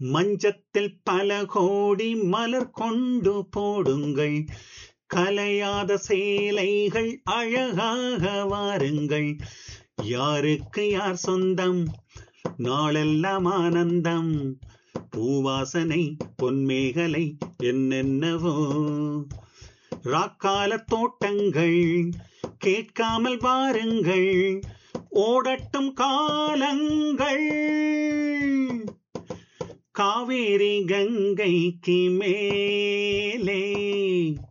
மஞ்சத்தில் பல கோடி மலர் கொண்டு போடுங்கள் கலையாத சேலைகள் அழகாக வாருங்கள் யாருக்கு யார் சொந்தம் நாளெல்லாம் ஆனந்தம் பூவாசனை பொன்மேகலை என்னென்னவோ ராக்கால தோட்டங்கள் கேட்காமல் வாருங்கள் ஓடட்டும் காலங்கள் காவேரி கங்கைக்கு மேலே